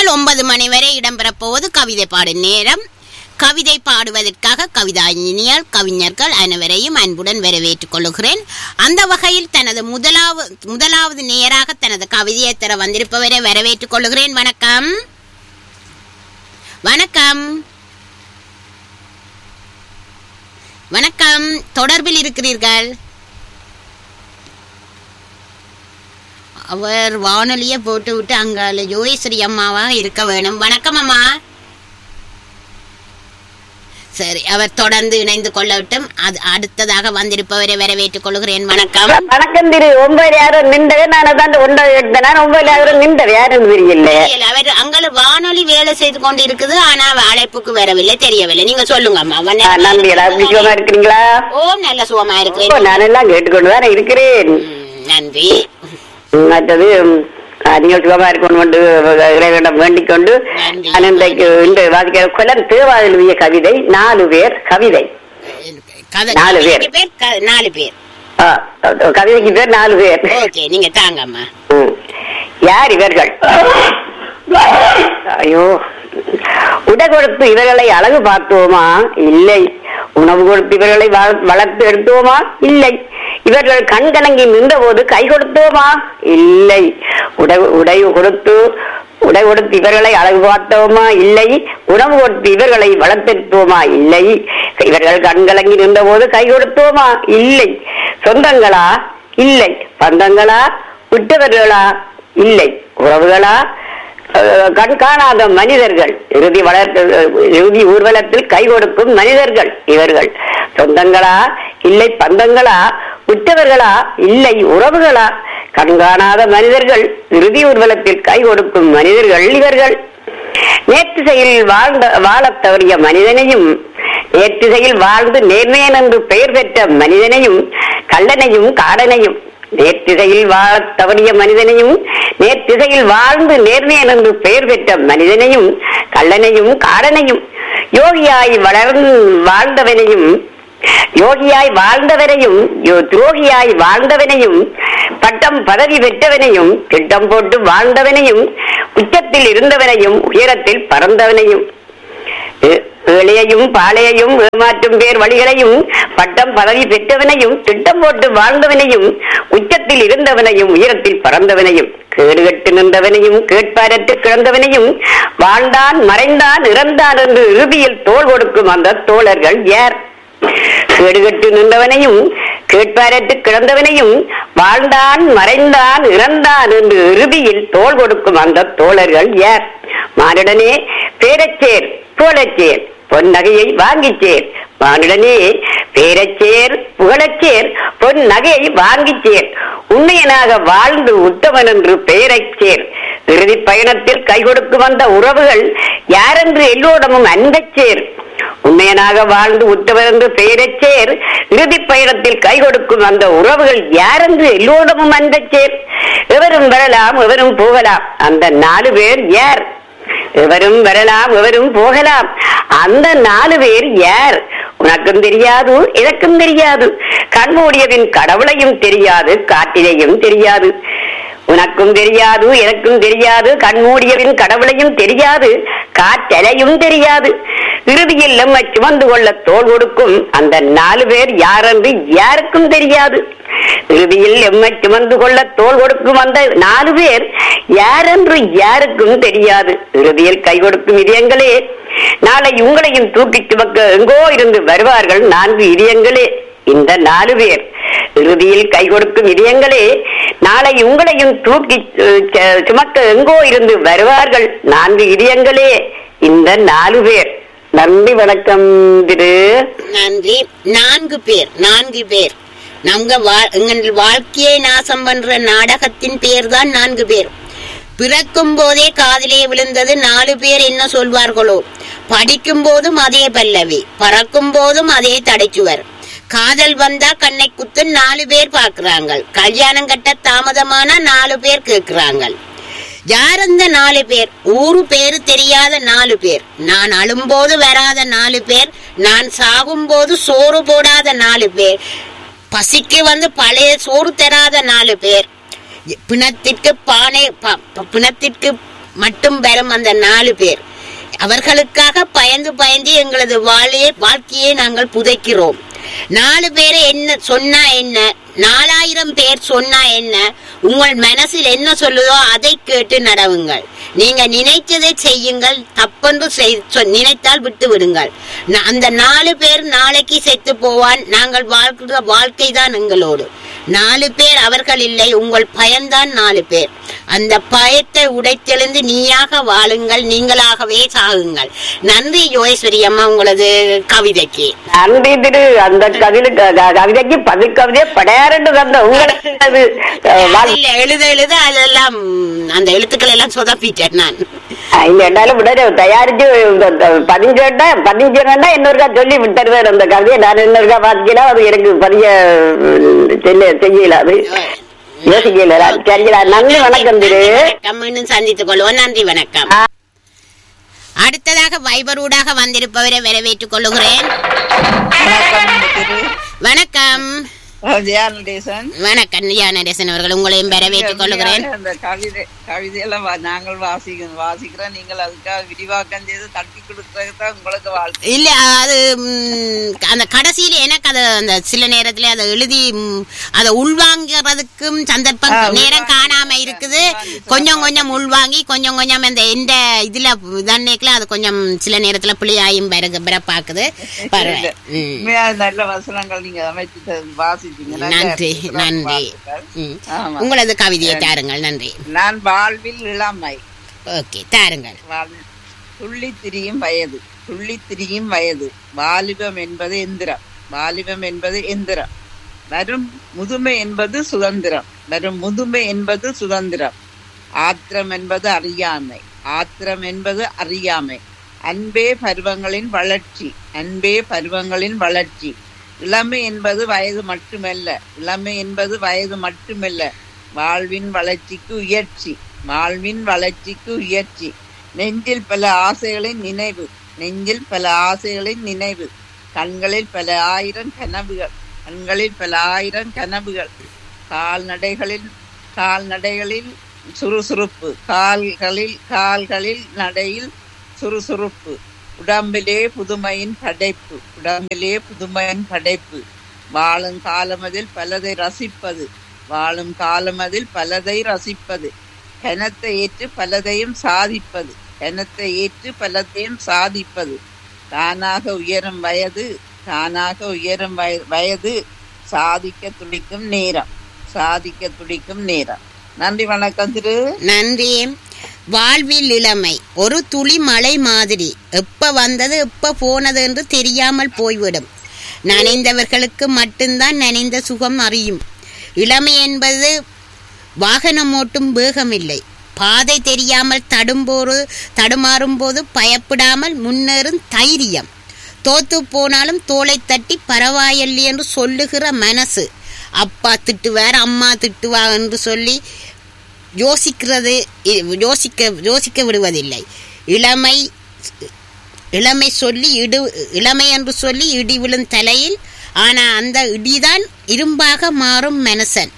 ஒன்பது மணி வரை இடம்பெறப் போவது கவிதை பாடும் நேரம் கவிதை பாடுவதற்காக கவிதாயினியர் கவிஞர்கள் அனைவரையும் அன்புடன் வரவேற்றுக் கொள்கிறேன் அந்த வகையில் தனது முதலாவது முதலாவது நேராக தனது கவிதையை தர வந்திருப்பவரை வரவேற்றுக் கொள்கிறேன் வணக்கம் வணக்கம் வணக்கம் தொடர்பில் இருக்கிறீர்கள் அவர் வானொலியை போட்டு விட்டு அங்கால ஜோயஸ்ரீ அம்மாவா இருக்க வேணும் வணக்கம் அம்மா சரி அவர் தொடர்ந்து இணைந்து கொள்ளட்டும் அது அடுத்ததாக வந்திருப்பவரை வரவேற்றுக் கொள்கிறேன் வணக்கம் வணக்கம் திரு ஒன்பது யாரும் நின்றவே நான் தான் ஒன்பது எடுத்தேன் நான் ஒன்பது யாரும் நின்றவே யாரும் தெரியல தெரியல, அவர் அங்கால வானொலி வேலை செய்து கொண்டு இருக்குது ஆனா அவ அழைப்புக்கு வரவில்லை தெரியவில்லை நீங்க சொல்லுங்க அம்மா அவன் ஆ, நன்றிகளா விஷயமா இருக்கிறீங்களா ஓ நல்ல சுகமா ஓ, இருக்கிறேன் நான் எல்லாம் கேட்டுக்கொண்டு தான் இருக்கிறேன் ம், நன்றி ம், மற்றது ம், ஆ, நீங்கள் சுகமா இருக்கணும் கொண்டு இறைவனிடம் வேண்டிக் கொண்டு நன்றி. நான் இன்றைக்கு இந்த வாசிக்கிற குலம் தேவாதிலுடைய கவிதை நாலு பேர் கவிதை கதை நாலு பேர். நாலு பேர் க- நாலு பேர் ஆ, கவிதைக்கு பேர் நாலு பேர் ஓகே நீங்க தாங்க அம்மா ம். யார் இவர்கள் ஐயோ உடை கொடுத்து இவர்களை அழகு பார்த்தோமா இல்லை உணவு கொடுத்து இவர்களை வள- வளர்த்து எடுத்தோமா இல்லை இவர்கள் கண் கலங்கி நின்றபோது கை கொடுத்தோமா இல்லை உடை உடை கொடுத்து உடை கொடுத்து இவர்களை அழகு பார்த்தோமா இல்லை உணவு கொடுத்து இவர்களை வளர்த்தெடுத்தோமா இல்லை இவர்கள் கண் கலங்கி நின்றபோது கை கொடுத்தோமா இல்லை சொந்தங்களா இல்லை பந்தங்களா விட்டவர்களா இல்லை உறவுகளா அஹ், கண் காணாத மனிதர்கள் இறுதி வளர்த்து இறுதி ஊர்வலத்தில் கை கொடுக்கும் மனிதர்கள் இவர்கள் சொந்தங்களா இல்லை பந்தங்களா விட்டவர்களா இல்லை உறவுகளா கண் காணாத மனிதர்கள் இறுதி ஊர்வலத்தில் கை கொடுக்கும் மனிதர்கள் இவர்கள் நேற்றுசையில் வாழ்ந்த வாழத் தவறிய மனிதனையும் நேற்றுசையில் வாழ்ந்து நேர்மையன் என்று பெயர் பெற்ற மனிதனையும் கள்ளனையும் காடனையும் நேர்த்திசையில் வாழத் தவறிய மனிதனையும் நேர்த்திசையில் வாழ்ந்து நேர்மையன் என்று பெயர் பெற்ற மனிதனையும் கள்ளனையும் காடனையும் யோகியாய் வளர்ந்து வாழ்ந்தவனையும் யோகியாய் வாழ்ந்தவனையும் யோ- துரோகியாய் வாழ்ந்தவனையும் பட்டம் பதவி பெற்றவனையும் திட்டம் போட்டு வாழ்ந்தவனையும் உச்சத்தில் இருந்தவனையும் உயரத்தில் பறந்தவனையும் ஏ- ஏழையையும் பாளையையும் ஏமாற்றும் பேர் வழிகளையும் பட்டம் பதவி பெற்றவனையும் திட்டம் போட்டு வாழ்ந்தவனையும் உச்சத்தில் இருந்தவனையும் உயரத்தில் பறந்தவனையும் கேடுகட்டு நின்றவனையும் கேட்பாரற்று கிடந்தவனையும் வாழ்ந்தான் மறைந்தான் இறந்தான் என்று இறுதியில் தோள் கொடுக்கும் அந்த தோழர்கள் யார் கேடுகட்டு நின்றவனையும் கேட்பாரற்று கிடந்தவனையும் வாழ்ந்தான் மறைந்தான் இறந்தான் என்று இறுதியில் தோள் கொடுக்கும் அந்த தோழர்கள் யார் மானிடனே பேரச்சேர் புகழச்சேர் பொன் நகையை வாங்கிச் சேர் மானிடனே பேரச்சேர் புகழச்சேர் பொன் நகையை வாங்கிச் சேர் உண்மையனாக வாழ்ந்து உத்தமன் என்று பெயரைச் சேர் இறுதி பயணத்தில் கை கொடுக்கும் வந்த உறவுகள் யாரென்று எல்லோரிடமும் அன்பச் சேர் உண்மையனாக வாழ்ந்து உத்தவர் என்று பெயரச் சேர் இறுதி பயணத்தில் கை கொடுக்கும் அந்த உறவுகள் யாரென்று எல்லோரிடமும் அன்பச் சேர் எவரும் வரலாம் எவரும் போகலாம் அந்த நாலு பேர் யார் எவரும் வரலாம் எவரும் போகலாம் அந்த நாலு பேர் யார் உனக்கும் தெரியாது எனக்கும் தெரியாது கண்மூடியவின் கடவுளையும் தெரியாது காட்டிலையும் தெரியாது உனக்கும் தெரியாது எனக்கும் தெரியாது கண்மூடியவின் கடவுளையும் தெரியாது காற்றலையும் தெரியாது இறுதியில் நம்மை சுமந்து கொள்ள தோல் கொடுக்கும் அந்த நாலு பேர் யாரென்று யாருக்கும் தெரியாது இறுதியில் எம்மை சுமந்து கொள்ள தோல் கொடுக்கும் அந்த நாலு பேர் யாரென்று யாருக்கும் தெரியாது இறுதியில் கை கொடுக்கும் இதயங்களே நாளை உங்களையும் தூக்கி சுமக்க எங்கோ இருந்து வருவார்கள் நான்கு இதயங்களே இந்த நாலு பேர் இறுதியில் கை கொடுக்கும் இதயங்களே நாளை உங்களையும் தூக்கி அஹ், ச- சுமக்க எங்கோ இருந்து வருவார்கள் நான்கு இதயங்களே இந்த நாலு பேர் நன்றி வணக்கம் திரு நன்றி நான்கு பேர் நான்கு பேர் நம்ம வா- எங்கள் வாழ்க்கையை நாசம் பண்ற நாடகத்தின் பேர் தான் நான்கு பேர் பிறக்கும் போதே காதிலே விழுந்தது நாலு பேர் என்ன சொல்வார்களோ படிக்கும் போதும் அதே பல்லவி பறக்கும் போதும் அதே தடைச்சுவர் காதல் வந்தா கண்ணை குத்து நாலு பேர் பாக்குறாங்க கல்யாணம் கட்ட தாமதமானா நாலு பேர் கேக்குறாங்க யார் அந்த நாலு பேர் ஊரு பேரு தெரியாத நாலு பேர் நான் அழும்போது வராத நாலு பேர் நான் சாகும்போது சோறு போடாத நாலு பேர் பசிக்கு வந்து பழைய சோறு தராத நாலு பேர் பிணத்திற்கு பானை ப- ப- பிணத்திற்கு மட்டும் வரும் அந்த நாலு பேர் அவர்களுக்காக பயந்து பயந்து எங்களது வாழையே வாழ்க்கையை நாங்கள் புதைக்கிறோம் நாலு பேரை என்ன சொன்னா என்ன நாலாயிரம் பேர் சொன்னா என்ன உங்கள் மனசில் என்ன சொல்லுதோ அதை கேட்டு நடவுங்கள் நீங்க நினைத்ததை செய்யுங்கள் தப்பென்று செய்- சொ- நினைத்தால் விட்டு விடுங்கள் ந- அந்த நாலு பேர் நாளைக்கு செத்து போவான் நாங்கள் வாழ்க்கிற வாழ்க்கை தான் எங்களோடு நாலு பேர் அவர்கள் இல்லை உங்கள் பயம்தான் நாலு பேர் அந்த பயத்தை உடைத்தெழுந்து நீயாக வாழுங்கள் நீங்களாகவே சாகுங்கள் நன்றி யோகேஸ்வரி அம்மா உங்களது கவிதைக்கு நன்றி திரு அந்த கவிதை க- கவிதைக்கு பதில் கவிதையை படையாரண்டு தந்த உங்களுக்கு அது அஹ், வாழ்- இல்ல எழுத எழுத அதெல்லாம் ம், அந்த எழுத்துக்கள் எல்லாம் சொதப்பிட்டேன் நான் இல்ல என்னால விட தயாரிச்சு பதிஞ்சோட்டா பதிஞ்சோன்னா இன்னொருக்கா சொல்லி விட்டுருவார் அந்த கவிதையை நான் இன்னொருக்கா பாத்தீங்கன்னா அது எனக்கு பதிய சொல்ல செய்யல அது யோசிக்கல சரிங்களா நன்றி வணக்கம் திரு வணக்கம் மீண்டும் சந்தித்துக் கொள்வோம் நன்றி வணக்கம் ஆ. அடுத்ததாக வைபரூடாக வந்திருப்பவரை வரவேற்றுக் கொள்ளுகிறேன் வணக்கம் திரு வணக்கம் ஜெயானடேசன் வணக்கம் ஞானரேசன் அவர்கள் உங்களையும் வரவேற்றுக் கொள்ளுகிறேன் அந்த கவிதை கவிதையெல்லாம் வா- நாங்கள் வாசிக்கிறோம் வாசிக்கிறோம் நீங்கள் அதுக்காக விரிவாக்கம் செய்து தட்டி கொடுக்கறது தான் உங்களுக்கு வாழ்க்கை இல்ல அது ம், அந்த கடைசியில எனக்கு அது அந்த சில நேரத்துல அதை எழுதி ம், அதை உள்வாங்கிறதுக்கும் சந்தர்ப்பம் ஆ, நேரம் உள்வாங்கி காணாம இருக்குது உள்வாங்கி கொஞ்சம் கொஞ்சம் உள்வாங்கி கொஞ்சம் கொஞ்சம் அந்த எந்த இதுல தண்ணிக்குல அது கொஞ்சம் சில நேரத்துல பிள்ளையாயும் பிறகு பிறப்பாக்குது பரவாயில்ல ம். உண்மையா நல்ல வசனங்கள் நீங்க அமைத்து த- வாசிச்சீங்க நல்ல நன்றி சிறப்பு நன்றி வாழ்த்துக்கள். ம். ஆமா. உங்களது கவிதையை தாருங்கள் நன்றி நான் வாழ்வில் இளமை ஓகே தாருங்கள் வாழ்- துள்ளித் திரியும் வயது துள்ளித் திரியும் வயது வாலிபம் என்பது எந்திரம் வாலிபம் என்பது எந்திரம் வரும் முதுமை என்பது சுதந்திரம் வரும் முதுமை என்பது சுதந்திரம் ஆத்திரம் என்பது அறியாமை ஆத்திரம் என்பது அறியாமை அன்பே பருவங்களின் வளர்ச்சி அன்பே பருவங்களின் வளர்ச்சி இளமை என்பது வயது மட்டுமல்ல இளமை என்பது வயது மட்டுமல்ல வாழ்வின் வளர்ச்சிக்கு உயர்ச்சி வாழ்வின் வளர்ச்சிக்கு உயர்ச்சி நெஞ்சில் பல ஆசைகளின் நினைவு நெஞ்சில் பல ஆசைகளின் நினைவு கண்களில் பல ஆயிரம் கனவுகள் கண்களில் பல ஆயிரம் கனவுகள் கால்நடைகளில் கால்நடைகளில் சுறுசுறுப்பு கால்களில் கால்களில் நடையில் சுறுசுறுப்பு உடம்பிலே புதுமையின் படைப்பு உடம்பிலே புதுமையின் படைப்பு வாழும் காலமதில் பலதை ரசிப்பது வாழும் காலமதில் பலதை ரசிப்பது கனத்தை ஏற்று பலதையும் சாதிப்பது கனத்தை ஏற்று பலதையும் சாதிப்பது தானாக உயரும் வயது தானாக உயரும் வய- வயது சாதிக்க துடிக்கும் நேரம் சாதிக்க துடிக்கும் நேரம் நன்றி வணக்கம் திரு நன்றி வாழ்வில் இளமை ஒரு துளி மழை மாதிரி எப்ப வந்தது எப்ப போனது என்று தெரியாமல் போய்விடும் நனைந்தவர்களுக்கு மட்டும்தான் நனைந்த சுகம் அறியும் இளமை என்பது வாகனம் ஓட்டும் வேகமில்லை பாதை தெரியாமல் தடும்போது தடுமாறும் போது பயப்படாமல் முன்னேறும் தைரியம் தோத்து போனாலும் தோளை தட்டி பரவாயில்லை என்று சொல்லுகிற மனசு அப்பா திட்டுவார் அம்மா திட்டுவா என்று சொல்லி யோசிக்கிறது இ- யோசிக்க யோசிக்க விடுவதில்லை இளமை இளமை சொல்லி இடு இளமை என்று சொல்லி இடி விழும் தலையில் ஆனா அந்த இடிதான் இரும்பாக மாறும் மனுஷன்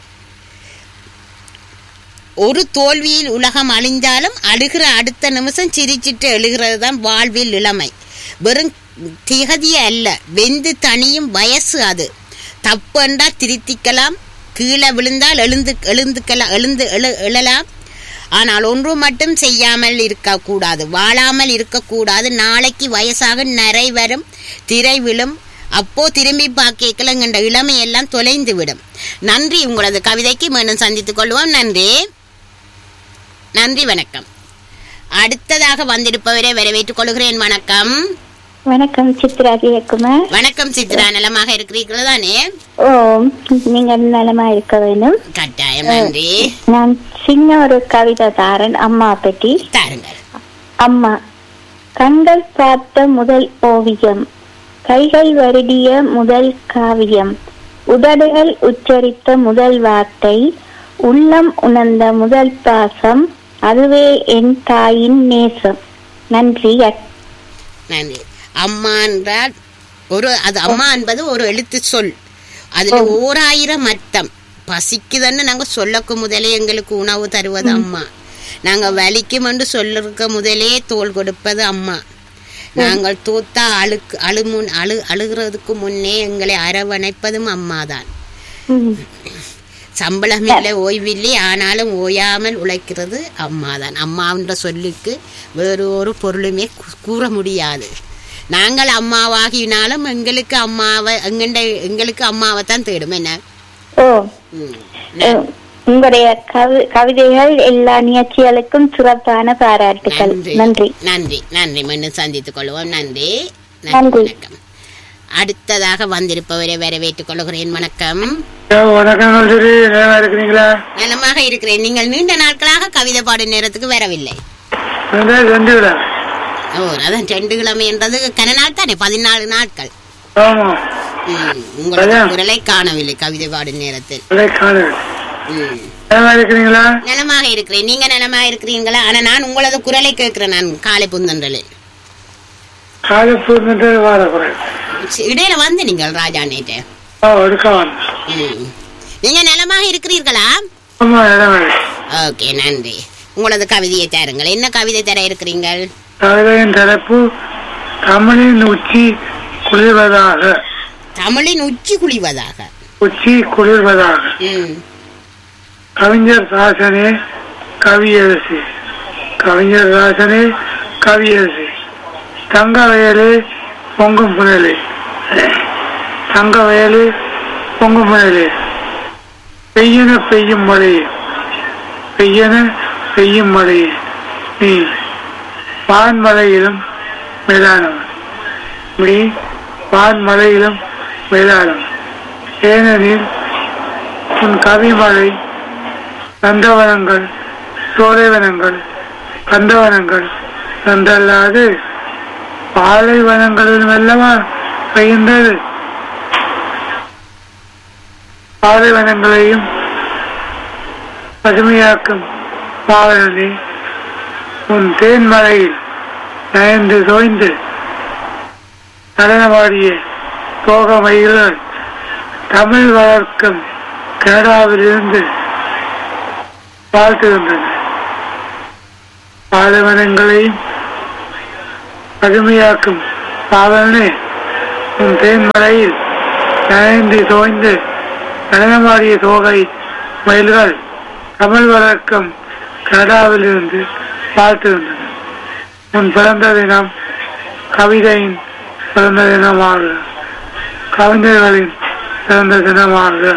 ஒரு தோல்வியில் உலகம் அழிந்தாலும் அழுகிற அடுத்த நிமிஷம் சிரிச்சிட்டு எழுகிறது தான் வாழ்வில் இளமை வெறும் திகதிய அல்ல வெந்து தணியும் வயசு அது தப்புண்டா திருத்திக்கலாம் கீழே விழுந்தால் எழுந்து எழுந்துக்கலாம் எழுந்து எழு எழலாம் ஆனால் ஒன்று மட்டும் செய்யாமல் இருக்கக்கூடாது வாழாமல் இருக்கக்கூடாது நாளைக்கு வயசாக நிறை வரும் திரை விழும் அப்போ திரும்பி பார்க்கல என்ற இளமையெல்லாம் தொலைந்து விடும் நன்றி உங்களது கவிதைக்கு மீண்டும் சந்தித்துக் கொள்வோம் நன்றி நன்றி வணக்கம் அடுத்ததாக வந்திருப்பவரை வரவேற்றுக் கொள்கிறேன் வணக்கம் வணக்கம் சித்ரா ஜெயக்குமார் வணக்கம் சித்ரா நலமாக இருக்கிறீர்கள் தானே ஓ நீங்க நலமா இருக்க வேண்டும் கட்டாயம் நன்றி நான் சின்ன ஒரு கவிதை தாரன் அம்மா பற்றி தாருங்கள் அம்மா கண்கள் பார்த்த முதல் ஓவியம் கைகள் வருடிய முதல் காவியம் உதடுகள் உச்சரித்த முதல் வார்த்தை உள்ளம் உணர்ந்த முதல் பாசம் அதுவே என் தாயின் நேசம் நன்றி அக்- நன்றி அம்மா என்றால் ஒரு அது அம்மா என்பது ஒரு எழுத்து சொல் அதுல ஓராயிரம் அர்த்தம் பசிக்குதுன்னு நாங்க சொல்லக்கு முதலே எங்களுக்கு உணவு தருவது அம்மா நாங்க வலிக்கும் என்று சொல்லிருக்க முதலே தோல் கொடுப்பது அம்மா நாங்கள் தூத்தா அழுக்கு அழுமுன் அழு அழுகிறதுக்கு முன்னே எங்களை அரவணைப்பதும் அம்மாதான் ம். சம்பளம் இல்லை ஓய்வில்லை ஆனாலும் ஓயாமல் உழைக்கிறது அம்மாதான் அம்மான்ற சொல்லுக்கு வேறு ஒரு பொருளுமே கூ- கூற முடியாது நாங்கள் அம்மாவாகினாலும் எங்களுக்கு அம்மாவை எங்கண்ட எங்களுக்கு அம்மாவை தான் தேடும் என்ன ஓ ம். அஹ், உங்களுடைய கவி- கவிதைகள் எல்லா நிகழ்ச்சிகளுக்கும் சிறப்பான பாராட்டுகள் நன்றி நன்றி நன்றி மீண்டும் சந்தித்துக் கொள்வோம் நன்றி நன்றி நன்றி. வணக்கம் அடுத்ததாக வந்திருப்பவரை வரவேற்றுக் கொள்கிறேன் வணக்கம் வணக்கங்கள் சரி நல்லா இருக்கிறீங்களா நலமாக இருக்கிறேன் நீங்கள் நீண்ட நாட்களாக கவிதை பாடும் நேரத்துக்கு வரவில்லை ரெண்டு விட ஓ அதான் ரெண்டு கிழமை என்றது கன நாள் தானே பதினாலு நாட்கள் ஆமா ம், உங்களது அதான். குரலை காணவில்லை கவிதை பாடும் நேரத்தில் விலை காணுது ம். நல்லா இருக்கிறீங்களா நலமாக இருக்கிறேன் நீங்க நலமாக இருக்கிறீங்களா ஆனா நான் உங்களது குரலை கேட்கிறேன் நான் காலை புந்தன்றலில் காலப்பூர்ன்றது வார குரல் இடையில வந்து நீங்கள் ராஜா நேற்று ஓ எடுக்க வந்து ம். நீங்க நலமாக இருக்கிறீர்களா ஆமா இடம் இருக்கு. ஓகே நன்றி உங்களது கவிதையை தருங்கள் என்ன கவிதை தர இருக்கிறீங்கள் கவிதையின் தலைப்பு தமிழின் உச்சி குளிர்வதாக தமிழின் உச்சி குளிவதாக உச்சி குளிர்வதாக ம். கவிஞர் ராசனே கவியரசி கவிஞர் ராசனே கவியரசி தங்க வயலே பொங்கும் புனலே தங்க வயலே பொங்கும் புனலே பெய்யன பெய்யும் மழையே பெய்யன பெய்யும் மழையே நீ வான்மலையிலும் மேலானவன் நீ வான்மலையிலும் மேலானவன் ஏனெனில் உன் கவிமழை நந்தவனங்கள் சோலைவனங்கள் கந்தவனங்கள் நந்தல்லாது பாலைவனங்களிலும் அல்லவா பெய்கின்றது பாலைவனங்களையும் பசுமையாக்கும் பாவனே உன் தேன்மலையில் நயந்து தோய்ந்து நடனமாடிய தோகமைகள் தமிழ் வளர்க்கும் கனடாவிலிருந்து வாழ்த்துகின்றன பாலைவனங்களையும் பசுமையாக்கும் பாவனே உன் தேன்மலையில் நனைந்து தோய்ந்து நடனமாடிய தோகை மயில்கள் தமிழ் வழக்கம் கனடாவிலிருந்து வாழ்த்துகின்றன உன் பிறந்த தினம் கவிதையின் பிறந்த தினமாக கவிஞர்களின் பிறந்த தினமாக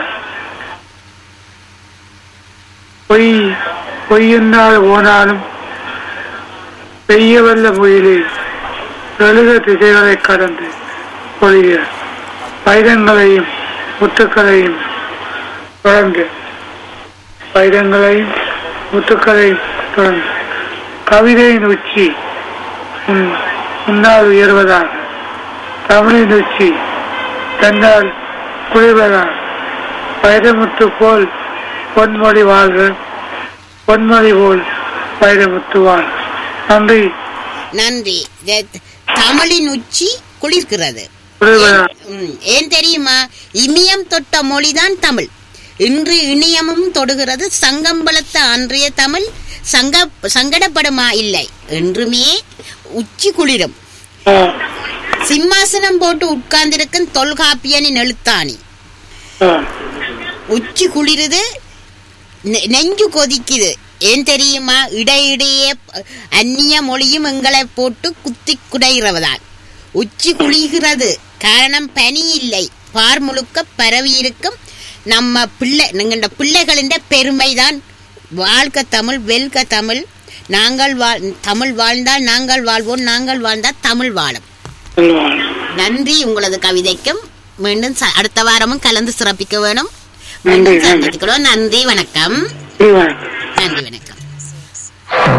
பொய் பொய்யென்றால் போனாலும் பெய்ய வல்ல புயலில் எழுத திசைகளை கடந்து பொழிய வைரங்களையும் முத்துக்களையும் தொடர்ந்து வைரங்களையும் முத்துக்களையும் தொடர்ந்து கவிதையின் உச்சி உன் முன்னால் உயர்வதாக தமிழின் உச்சி தன்னால் குளிர்வதாக வைரமுத்து போல் பொன்மொழி வாழ்க பொன்மொழி போல் வைரமுத்து வாழ்க நன்றி நன்றி இது தமிழின் உச்சி குளிர்கிறது குளிர்வதாக ம், ஏன் தெரியுமா இமயம் தொட்ட மொழிதான் தமிழ் இன்று இணையமும் தொடுகிறது சங்கம்பலத்த அன்றைய தமிழ் சங்க சங்கடப்படுமா இல்லை என்றுமே உச்சி குளிரும் ஆ, சிம்மாசனம் போட்டு உட்கார்ந்திருக்கும் தொல்காப்பியனின் எழுத்தாணி ஆ, உச்சி குளிருது நெ- நெஞ்சு கொதிக்குது ஏன் தெரியுமா இடையிடையே ப- அந்நிய மொழியும் எங்களை போட்டு குத்தி குடைகிறவதால் உச்சி குளிகிறது காரணம் பனி இல்லை பார் முழுக்க பரவி இருக்கும் நம்ம பிள்ளை எங்கண்ட பிள்ளைகளின் பெருமைதான் வாழ்க தமிழ் வெல்க தமிழ் நாங்கள் வாழ் தமிழ் வாழ்ந்தால் நாங்கள் வாழ்வோம் நாங்கள் வாழ்ந்தால் தமிழ் வாழும் சொல்லுவாங்க நன்றி உங்களது கவிதைக்கும் மீண்டும் ச- அடுத்த வாரமும் கலந்து சிறப்பிக்க வேணும் நன்றி, மீண்டும் நன்றி. சந்தித்துக்கிறோம் நன்றி வணக்கம் சொல்லுவாங்க நன்றி வணக்கம்